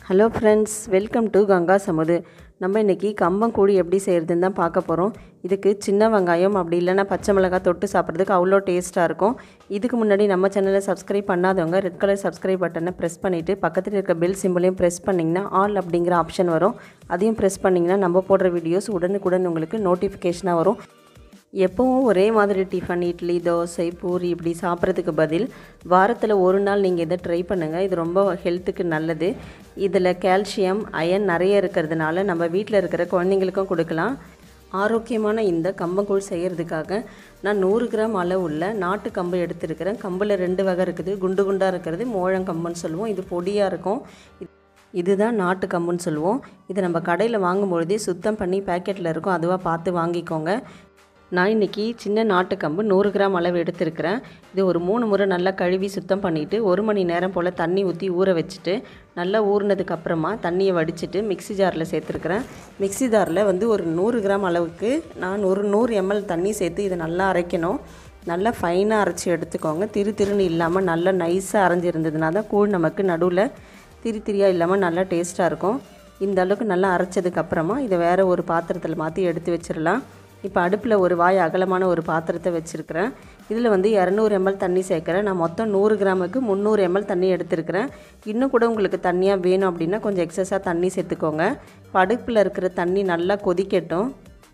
hello friends welcome to Ganga Samudhu நம்ம இன்றைக்கி கம்பங்கூழி எப்படி செய்கிறதுன்னு தான் பார்க்க போகிறோம் இதுக்கு சின்ன வெங்காயம் அப்படி இல்லைன்னா பச்சை மிளகாய் தொட்டு சாப்பிட்றதுக்கு அவ்வளோ டேஸ்ட்டாக இருக்கும் இதுக்கு முன்னாடி நம்ம சேனலை சப்ஸ்கிரைப் பண்ணாதவங்க ரெட் கலர் சப்ஸ்கிரைப் பட்டனை ப்ரெஸ் பண்ணிவிட்டு பக்கத்தில் இருக்க பெல் சிம்பிளையும் ப்ரெஸ் பண்ணிங்கன்னா ஆல் அப்படிங்கிற ஆப்ஷன் வரும் அதையும் ப்ரெஸ் பண்ணிங்கன்னா நம்ம போடுற வீடியோஸ் உடனுக்குடன் உங்களுக்கு நோட்டிஃபிகேஷனாக வரும் எப்பவும் ஒரே மாதிரி டிஃபன் இட்லி தோசை பூரி இப்படி சாப்பிட்றதுக்கு பதில் வாரத்தில் ஒரு நாள் நீங்கள் இதை ட்ரை பண்ணுங்கள் இது ரொம்ப ஹெல்த்துக்கு நல்லது இதில் கால்சியம் அயன் நிறைய இருக்கிறதுனால நம்ம வீட்டில் இருக்கிற குழந்தைங்களுக்கும் கொடுக்கலாம் ஆரோக்கியமான இந்த கம்பங்கூழ் செய்கிறதுக்காக நான் நூறு கிராம் அளவுள்ள நாட்டு கம்பு எடுத்துருக்கிறேன் கம்பில் ரெண்டு வகை இருக்குது குண்டு குண்டாக இருக்கிறது மோழங்கம்புன்னு சொல்லுவோம் இது பொடியாக இருக்கும் இது- இதுதான் நாட்டு கம்புன்னு சொல்லுவோம் இதை நம்ம கடையில் வாங்கும்பொழுதே சுத்தம் பண்ணி பேக்கெட்டில் இருக்கும் அதுவாக பார்த்து வாங்கிக்கோங்க நான் இன்றைக்கி சின்ன நாட்டு கம்பு நூறு கிராம் அளவு எடுத்திருக்கிறேன் இது ஒரு மூணு முறை நல்லா கழுவி சுத்தம் பண்ணிவிட்டு ஒரு மணி நேரம் போல் தண்ணி ஊற்றி ஊற வச்சுட்டு நல்லா ஊறினதுக்கு அப்புறமா தண்ணியை வடிச்சிட்டு மிக்ஸி ஜாரில் சேர்த்துருக்குறேன் மிக்ஸி ஜாரில் வந்து ஒரு நூறு கிராம் அளவுக்கு நான் ஒரு நூறு எம்எல் தண்ணி சேர்த்து இதை நல்லா அரைக்கணும் நல்லா ஃபைனாக அரைச்சி எடுத்துக்கோங்க திரு திருன்னு இல்லாமல் நல்லா நைஸாக அரைஞ்சிருந்ததுனா தான் கூழ் நமக்கு நடுவில் திரி திரியாக இல்லாமல் நல்லா டேஸ்ட்டாக இருக்கும் இந்த அளவுக்கு நல்லா அரைச்சதுக்கு அப்புறமா இதை வேறு ஒரு பாத்திரத்தில் மாற்றி எடுத்து வச்சிடலாம் இப்போ அடுப்பில் ஒரு வாய் அகலமான ஒரு பாத்திரத்தை வச்சுருக்கிறேன் இதில் வந்து இரநூறு எம்எல் தண்ணி சேர்க்குறேன் நான் மொத்தம் நூறு கிராமுக்கு முந்நூறு எம்எல் தண்ணி எடுத்துருக்கிறேன் இன்னும் கூட உங்களுக்கு தண்ணியாக வேணும் அப்படின்னா கொஞ்சம் எக்ஸஸாக தண்ணி சேர்த்துக்கோங்க இப்போ அடுப்பில் இருக்கிற தண்ணி நல்லா கொதிக்கட்டும்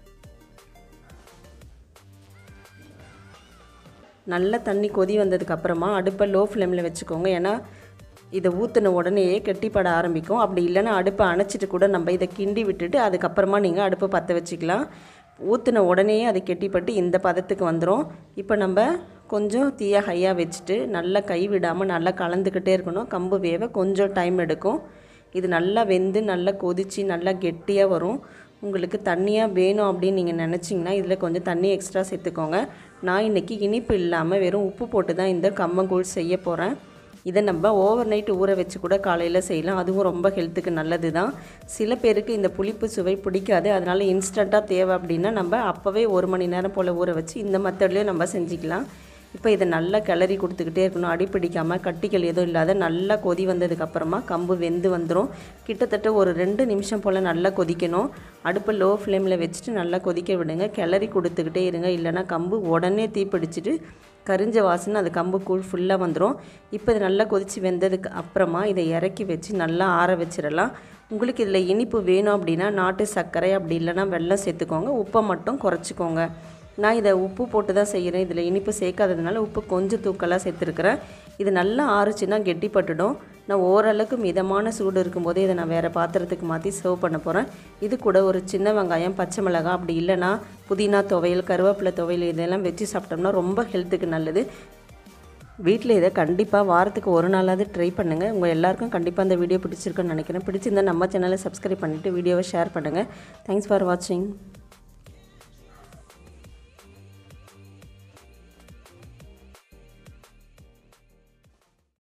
நல்ல தண்ணி கொதி வந்ததுக்கு அப்புறமா அடுப்பை லோ ஃப்ளேமில் வச்சுக்கோங்க ஏன்னா இதை ஊற்றின உடனேயே கெட்டிப்பட ஆரம்பிக்கும் அப்படி இல்லைன்னா அடுப்பை அணைச்சிட்டு கூட நம்ம இதை கிண்டி விட்டுட்டு அதுக்கப்புறமா நீங்கள் அடுப்பை பற்ற வச்சுக்கலாம் ஊற்றின உடனேயே அது கெட்டிப்பட்டு இந்த பதத்துக்கு வந்துடும் இப்போ நம்ம கொஞ்சம் தீயை ஹையாக வச்சுட்டு நல்லா கை விடாமல் நல்லா கலந்துக்கிட்டே இருக்கணும் கம்பு வேக கொஞ்சம் டைம் எடுக்கும் இது நல்லா வெந்து நல்லா கொதித்து நல்லா கெட்டியாக வரும் உங்களுக்கு தண்ணியாக வேணும் அப்படின்னு நீங்கள் நினச்சிங்கன்னா இதில் கொஞ்சம் தண்ணி எக்ஸ்ட்ரா சேர்த்துக்கோங்க நான் இன்றைக்கி இனிப்பு இல்லாமல் வெறும் உப்பு போட்டு தான் இந்த கம்மங்கூழ் செய்ய போகிறேன் இதை நம்ம ஓவர் நைட் ஊற வச்சு கூட காலையில் செய்யலாம் அதுவும் ரொம்ப ஹெல்த்துக்கு நல்லது தான் சில பேருக்கு இந்த புளிப்பு சுவை பிடிக்காது அதனால் இன்ஸ்டண்ட்டாக தேவை அப்படின்னா நம்ம அப்போவே ஒரு மணி நேரம் போல் ஊற வச்சு இந்த மெத்தட்லேயும் நம்ம செஞ்சுக்கலாம் இப்போ இதை நல்லா கிளறி கொடுத்துக்கிட்டே இருக்கணும் அடி பிடிக்காமல் கட்டிகள் எதுவும் இல்லாத நல்லா கொதி வந்ததுக்கப்புறமா கம்பு வெந்து வந்துடும் கிட்டத்தட்ட ஒரு ரெண்டு நிமிஷம் போல் நல்லா கொதிக்கணும் அடுப்பை லோ ஃப்ளேமில் வச்சுட்டு நல்லா கொதிக்க விடுங்க கிளறி கொடுத்துக்கிட்டே இருங்க இல்லைன்னா கம்பு உடனே தீப்பிடிச்சிட்டு கரிஞ்ச வாசனை அது கம்பு கூழ் ஃபுல்லாக வந்துடும் இப்போ இது நல்லா கொதித்து வெந்ததுக்கு அப்புறமா இதை இறக்கி வச்சு நல்லா ஆற வச்சிடலாம் உங்களுக்கு இதில் இனிப்பு வேணும் அப்படின்னா நாட்டு சர்க்கரை அப்படி இல்லைன்னா வெல்லம் சேர்த்துக்கோங்க உப்பை மட்டும் குறைச்சிக்கோங்க நான் இதை உப்பு போட்டு தான் செய்கிறேன் இதில் இனிப்பு சேர்க்காததுனால உப்பு கொஞ்சம் தூக்கலாக சேர்த்துருக்குறேன் இது நல்லா ஆறுச்சுன்னா கெட்டிப்பட்டுடும் நான் ஓரளவுக்கு மிதமான சூடு இருக்கும்போதே இதை நான் வேறு பாத்திரத்துக்கு மாற்றி சர்வ் பண்ண போகிறேன் இது கூட ஒரு சின்ன வெங்காயம் பச்சை மிளகாய் அப்படி இல்லைன்னா புதினா துவையல் கருவேப்பிலை துவையல் இதெல்லாம் வச்சு சாப்பிட்டோம்னா ரொம்ப ஹெல்த்துக்கு நல்லது வீட்டில் இதை கண்டிப்பாக வாரத்துக்கு ஒரு நாளாவது ட்ரை பண்ணுங்கள் உங்கள் எல்லாருக்கும் கண்டிப்பாக இந்த வீடியோ பிடிச்சிருக்குன்னு நினைக்கிறேன் பிடிச்சிருந்தா நம்ம சேனலை சப்ஸ்கிரைப் பண்ணிவிட்டு வீடியோவை ஷேர் பண்ணுங்கள் தேங்க்ஸ் ஃபார் வாட்சிங்